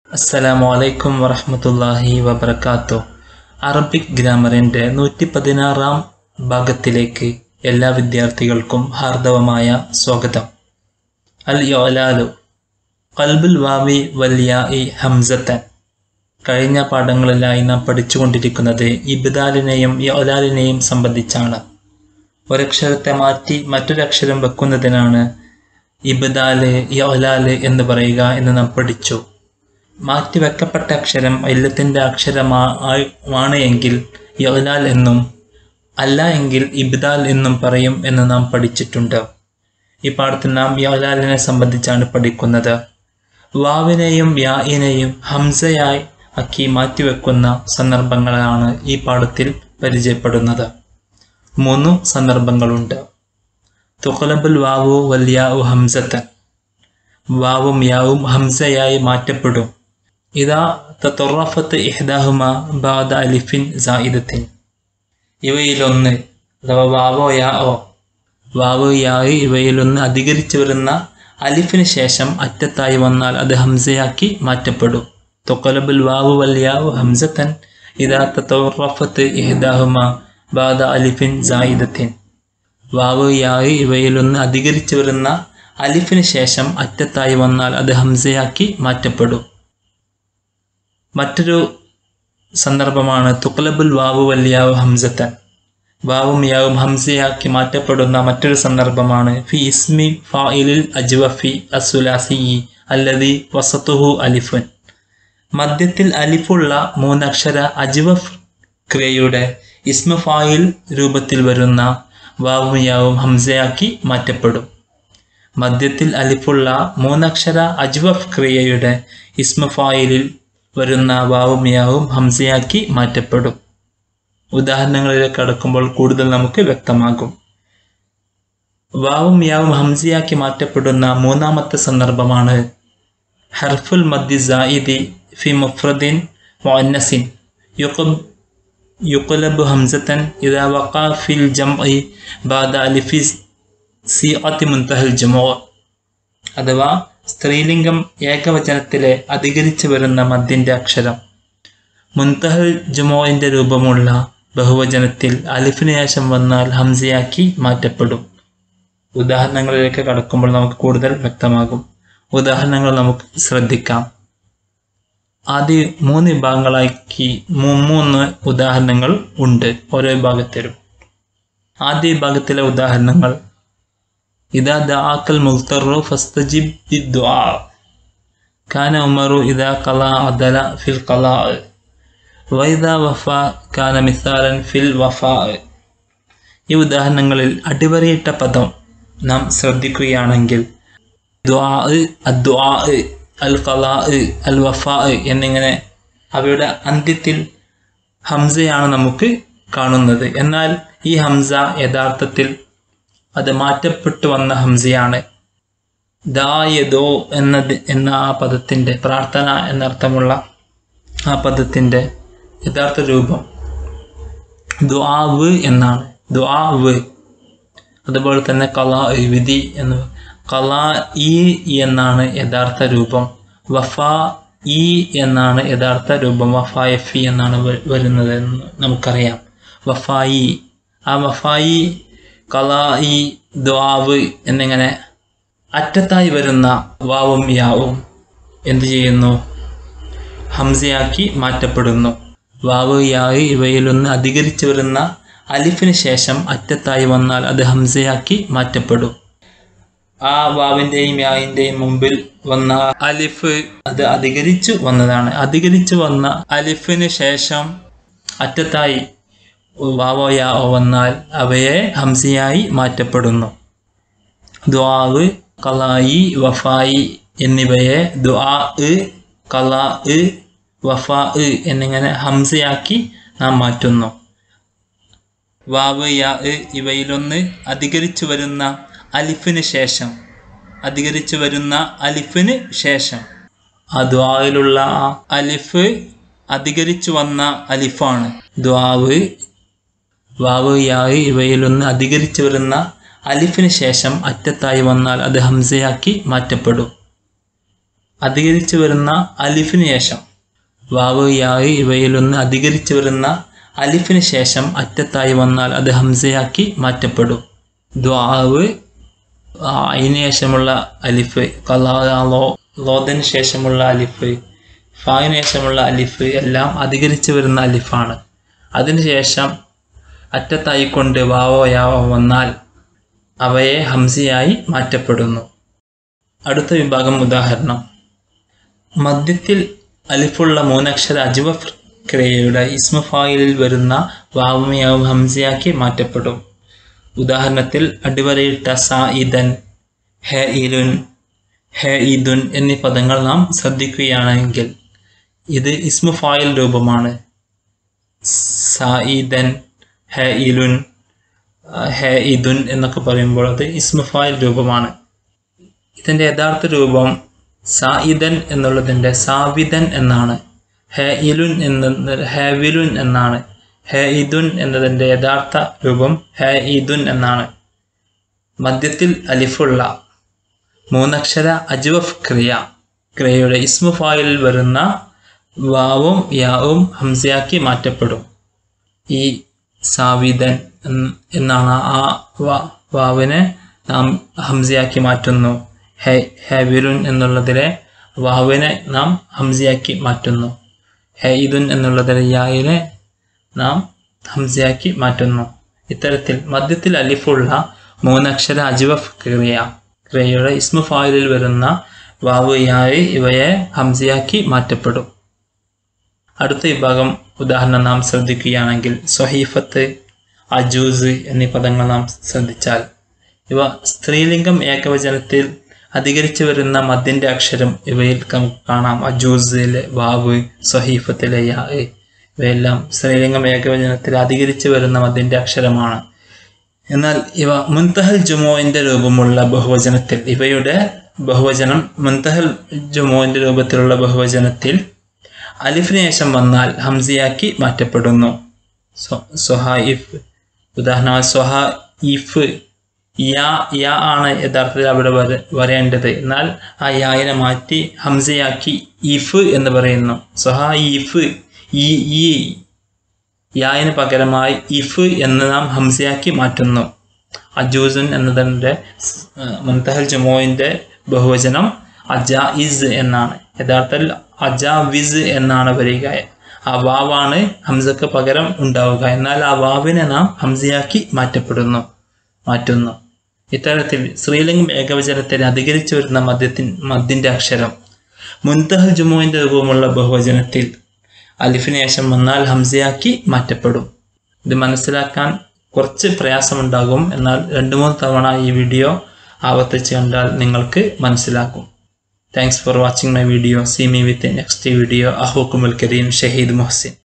അസ്സലാമു അലൈക്കും വറഹ്മത്തുള്ളാഹി വബർക്കാത്തു അറബിക് ഗ്രാമറിൻ്റെ നൂറ്റി പതിനാറാം ഭാഗത്തിലേക്ക് എല്ലാ വിദ്യാർത്ഥികൾക്കും ഹാർദവമായ സ്വാഗതം അൽ യോലാലു കൽബുൽ വാവി വല്യായി ഹംസത്തൻ കഴിഞ്ഞ പാഠങ്ങളിലായി നാം പഠിച്ചുകൊണ്ടിരിക്കുന്നത് ഇബ്ദാലിനെയും യോലാലിനെയും സംബന്ധിച്ചാണ് ഒരക്ഷരത്തെ മാറ്റി മറ്റൊരക്ഷരം വെക്കുന്നതിനാണ് ഇബ്ദാല് യോലാല് എന്ന് പറയുക എന്ന് നാം പഠിച്ചു മാറ്റിവെക്കപ്പെട്ട അക്ഷരം ഇല്ലത്തിൻ്റെ അക്ഷരമാണ് എങ്കിൽ യോലാൽ എന്നും അല്ല എങ്കിൽ ഇബ്ദാൽ എന്നും പറയും എന്ന് നാം പഠിച്ചിട്ടുണ്ട് ഈ പാഠത്തിൽ നാം യോലാലിനെ സംബന്ധിച്ചാണ് പഠിക്കുന്നത് വാവിനെയും യായിനെയും ഹംസയായി ആക്കി മാറ്റിവെക്കുന്ന സന്ദർഭങ്ങളാണ് ഈ പാഠത്തിൽ പരിചയപ്പെടുന്നത് മൂന്ന് സന്ദർഭങ്ങളുണ്ട് തുഖലബുൽ വാവു വല്യാവു ഹംസത്തൻ വാവും യാവും ഹംസയായി മാറ്റപ്പെടും ഇതാ തത്തൊറഫത്ത് ഇഹ്ദാഹുമ ബാദ അലിഫിൻ സായിദത്തിൻ ഇവയിലൊന്ന് അഥവാ വാവോ യാവോ വാവോ യാവ് ഇവയിലൊന്ന് അധികരിച്ചു വരുന്ന അലിഫിന് ശേഷം അറ്റത്തായി വന്നാൽ അത് ഹംസയാക്കി മാറ്റപ്പെടും തൊക്കലബുൽ വാവു വല്യാവു ഹംസത്തൻ ഇതാ തത്തൊറഫത്ത് ഇഹ്ദാഹുമ ബാദ അലിഫിൻ സായിദത്തിൻ വാവ് യാവ് ഇവയിലൊന്ന് അധികരിച്ചു വരുന്ന അലിഫിന് ശേഷം അറ്റത്തായി വന്നാൽ അത് ഹംസയാക്കി മാറ്റപ്പെടും മറ്റൊരു സന്ദർഭമാണ് തുക്ലബുൽ വാവു വല്യാവ് ഹംസത്തൻ വാവും യാവും ഹംസയാക്കി മാറ്റപ്പെടുന്ന മറ്റൊരു സന്ദർഭമാണ് ഫി ഇസ്മി ഫായിലിൽ അജ്വഫി അസുലാസി അല്ലതി വസത്തുഹു അലിഫുൻ മധ്യത്തിൽ അലിഫുള്ള മൂന്നക്ഷര അജ്വഫ് ക്രിയയുടെ ഇസ്മ ഫായിൽ രൂപത്തിൽ വരുന്ന വാവും യാവും ഹംസയാക്കി മാറ്റപ്പെടും മധ്യത്തിൽ അലിഫുള്ള മൂന്നക്ഷര അജ്വഫ് ക്രിയയുടെ ഇസ്മഫായിലിൽ വരുന്ന വാവും യാവും ഹംസയാക്കി മാറ്റപ്പെടും ഉദാഹരണങ്ങളിലേക്ക് കടക്കുമ്പോൾ കൂടുതൽ നമുക്ക് വ്യക്തമാകും വാവും യാവും ഹംസയാക്കി മാറ്റപ്പെടുന്ന മൂന്നാമത്തെ സന്ദർഭമാണ് ഹർഫുൽ മദ്ദി സായിദി ഫി മുഫ്രദിൻ മുഅന്നസിൻ യുഖബ് യുഖലബ് ഹംസത്തൻ ഇദാ വഖാ ഫിൽ ജംഇ ബാദ അലിഫിസ് സിഅത്തി മുൻതഹൽ ജുമോ അഥവാ സ്ത്രീലിംഗം ഏകവചനത്തിലെ അധികരിച്ചു വരുന്ന മദ്യന്റെ അക്ഷരം മുൻതഹൽ ജുമോയിന്റെ രൂപമുള്ള ബഹുവചനത്തിൽ അലിഫിന് ശേഷം വന്നാൽ ഹംസയാക്കി മാറ്റപ്പെടും ഉദാഹരണങ്ങളിലേക്ക് കടക്കുമ്പോൾ നമുക്ക് കൂടുതൽ വ്യക്തമാകും ഉദാഹരണങ്ങൾ നമുക്ക് ശ്രദ്ധിക്കാം ആദ്യ മൂന്ന് വിഭാഗങ്ങളാക്കി മൂന്ന് ഉദാഹരണങ്ങൾ ഉണ്ട് ഓരോ വിഭാഗത്തിലും ആദ്യ വിഭാഗത്തിലെ ഉദാഹരണങ്ങൾ إذا دعاك المضطر فاستجب بالدعاء كان عمر إذا قضى عدل في القضاء وإذا وفى كان مثالا في الوفاء ഈ ഉദാഹരണങ്ങളിൽ അടിവരയിട്ട പദം നാം ശ്രദ്ധിക്കുകയാണെങ്കിൽ ദ്വാ അദ്വാ അൽ കലാ അൽ വഫാ എന്നിങ്ങനെ അവയുടെ അന്ത്യത്തിൽ ഹംസയാണ് നമുക്ക് കാണുന്നത് എന്നാൽ ഈ ഹംസ യഥാർത്ഥത്തിൽ അത് മാറ്റപ്പെട്ടു വന്ന ഹംസയാണ് ദായദോ എന്നത് എന്ന ആ പദത്തിൻ്റെ പ്രാർത്ഥന എന്നർത്ഥമുള്ള ആ പദത്തിൻ്റെ യഥാർത്ഥ രൂപം ദ്വാവ് എന്നാണ് ദ്വാവ് അതുപോലെ തന്നെ കലാ വിധി എന്ന് കലാ ഈ എന്നാണ് യഥാർത്ഥ രൂപം വഫ ഈ എന്നാണ് യഥാർത്ഥ രൂപം വഫായഫി എന്നാണ് വരുന്നത് എന്ന് നമുക്കറിയാം വഫായി ആ വഫായി കലായി ദ്വാവ് എന്നിങ്ങനെ അറ്റത്തായി വരുന്ന വാവും യാവും എന്തു ചെയ്യുന്നു ഹംസയാക്കി മാറ്റപ്പെടുന്നു വാവ് യാവ് ഇവയിലൊന്ന് അധികരിച്ചു വരുന്ന അലിഫിന് ശേഷം അറ്റത്തായി വന്നാൽ അത് ഹംസയാക്കി മാറ്റപ്പെടും ആ വാവിൻ്റെയും യാവിൻ്റെയും മുമ്പിൽ വന്ന അലിഫ് അത് അധികരിച്ചു വന്നതാണ് അധികരിച്ചു വന്ന അലിഫിന് ശേഷം അറ്റത്തായി വാവോ യാവോ വന്നാൽ അവയെ ഹംസയായി മാറ്റപ്പെടുന്നു ദ്വാവ് കലായി വഫായി എന്നിവയെ ദ്വാ കലാ വഫാ എന്നിങ്ങനെ ഹംസയാക്കി നാം മാറ്റുന്നു വാവ് യാ ഇവയിലൊന്ന് അധികരിച്ചു വരുന്ന അലിഫിന് ശേഷം അധികരിച്ചു വരുന്ന അലിഫിന് ശേഷം ആ ദ്വാവിലുള്ള ആ അലിഫ് അധികരിച്ചു വന്ന അലിഫാണ് ദ്വാവ് വാവ് യാവ് ഇവയിലൊന്ന് അധികരിച്ചു വരുന്ന അലിഫിന് ശേഷം അറ്റത്തായി വന്നാൽ അത് ഹംസയാക്കി മാറ്റപ്പെടും അധികരിച്ചു വരുന്ന അലിഫിന് ശേഷം വാവ് യായ് ഇവയിലൊന്ന് അധികരിച്ചു വരുന്ന അലിഫിന് ശേഷം അറ്റത്തായി വന്നാൽ അത് ഹംസയാക്കി മാറ്റപ്പെടും ദ്വാവ് അതിന് ശേഷമുള്ള അലിഫ് കലാ ലോ ലോദിന് ശേഷമുള്ള അലിഫ് ഫായിന് ശേഷമുള്ള അലിഫ് എല്ലാം അധികരിച്ചു വരുന്ന അലിഫാണ് അതിനുശേഷം അറ്റത്തായിക്കൊണ്ട് വാവോ യാവോ വന്നാൽ അവയെ ഹംസയായി മാറ്റപ്പെടുന്നു അടുത്ത വിഭാഗം ഉദാഹരണം മധ്യത്തിൽ അലിഫുള്ള മൂന്നക്ഷര അജുവഫ് ക്രിയയുടെ ഇസ്മഫായിലിൽ വരുന്ന വാവുമയാവും ഹംസയാക്കി മാറ്റപ്പെടും ഉദാഹരണത്തിൽ അടിവരയിട്ട സായിദൻ ഹെ ഇലുൻ ഹെ ഇദുൻ എന്നീ പദങ്ങൾ നാം ശ്രദ്ധിക്കുകയാണെങ്കിൽ ഇത് ഇസ്മുഫായിൽ രൂപമാണ് സായിദൻ ഹെ ഇലുൻ ഹെ ഇദുൻ എന്നൊക്കെ പറയുമ്പോൾ അത് ഇസ്മുഫായിൽ രൂപമാണ് ഇതിൻ്റെ യഥാർത്ഥ രൂപം സായിദൻ എന്നുള്ളതിൻ്റെ സാവിദൻ എന്നാണ് ഹെ ഇലുൻ എന്ന ഹെവിലുൻ എന്നാണ് ഹെ ഇദുൻ എന്നതിൻ്റെ യഥാർത്ഥ രൂപം ഹെ ഇദുൻ എന്നാണ് മധ്യത്തിൽ അലിഫുള്ള മൂന്നക്ഷര അജ്വഫ് ക്രിയ ക്രിയയുടെ ഇസ്മുഫായിൽ വരുന്ന വാവും യാവും ഹംസയാക്കി മാറ്റപ്പെടും ഈ സാവിദൻ എന്നാണ് ആ വാവിനെ നാം ഹംസയാക്കി മാറ്റുന്നു ഹെ ഹെവിലുൻ എന്നുള്ളതിലെ വാവിനെ നാം ഹംസയാക്കി മാറ്റുന്നു ഹെയ്ദുൻ എന്നുള്ളതിലെ യായിനെ നാം ഹംസയാക്കി മാറ്റുന്നു ഇത്തരത്തിൽ മധ്യത്തിൽ അലിഫുള്ള മൂന്നക്ഷര അജ്വഫ് ക്രിയ ക്രിയയുടെ ഇസ്മുഫായിലിൽ വരുന്ന വാവ് യായി ഇവയെ ഹംസയാക്കി മാറ്റപ്പെടും അടുത്ത വിഭാഗം ഉദാഹരണം നാം ശ്രദ്ധിക്കുകയാണെങ്കിൽ സ്വഹീഫത്ത് അജൂസ് എന്നീ പദങ്ങൾ നാം ശ്രദ്ധിച്ചാൽ ഇവ സ്ത്രീലിംഗം ഏകവചനത്തിൽ അധികരിച്ചു വരുന്ന മദ്യന്റെ അക്ഷരം ഇവയിൽ നമുക്ക് കാണാം അജൂസിലെ വാവ് സ്വഹീഫത്തിലെ യാ ഇവയെല്ലാം സ്ത്രീലിംഗം ഏകവചനത്തിൽ അധികരിച്ചു വരുന്ന മദ്യന്റെ അക്ഷരമാണ് എന്നാൽ ഇവ മുൻതഹൽ ജുമോയിന്റെ രൂപമുള്ള ബഹുവചനത്തിൽ ഇവയുടെ ബഹുവചനം മുൻതഹൽ ജുമോയിന്റെ രൂപത്തിലുള്ള ബഹുവചനത്തിൽ അലിഫിന് ശേഷം വന്നാൽ ഹംസിയാക്കി മാറ്റപ്പെടുന്നു സൊഹായിഫ് ഉദാഹരണമായി സൊഹായിഫ് യാ യാ ആണ് യഥാർത്ഥത്തിൽ അവിടെ വര വരേണ്ടത് എന്നാൽ ആ യായിനെ മാറ്റി ഹംസയാക്കി ഇഫ് എന്ന് പറയുന്നു സൊഹാ ഇഫ് ഈ ഈ യായിന് പകരമായി ഇഫ് എന്ന് നാം ഹംസയാക്കി മാറ്റുന്നു അജൂസൻ എന്നതിൻ്റെ മുൻതഹൽ ജുമോയിൻ്റെ ബഹുവചനം അജാ ഇസ് എന്നാണ് യഥാർത്ഥത്തിൽ അജാ വിസ് എന്നാണ് വരിക ആ വാവാണ് ഹംസക്ക് പകരം ഉണ്ടാവുക എന്നാൽ ആ വാവിനെ നാം ഹംസയാക്കി മാറ്റപ്പെടുന്നു മാറ്റുന്നു ഇത്തരത്തിൽ സ്ത്രീലിംഗം ഏകവചനത്തിൽ അധികരിച്ചു വരുന്ന മദ്യത്തിൻ മദ്യന്റെ അക്ഷരം മുൻതഹൽ ജുമുവിന്റെ രൂപമുള്ള ബഹുവചനത്തിൽ അലിഫിന് ശേഷം വന്നാൽ ഹംസയാക്കി മാറ്റപ്പെടും ഇത് മനസ്സിലാക്കാൻ കുറച്ച് പ്രയാസമുണ്ടാകും എന്നാൽ രണ്ട് മൂന്ന് തവണ ഈ വീഡിയോ ആവർത്തിച്ച് കണ്ടാൽ നിങ്ങൾക്ക് മനസ്സിലാക്കും thanks for watching my video see me with next video അഹോക്കുമുൽ കരീം ഷഹീദ് മുഹസിൻ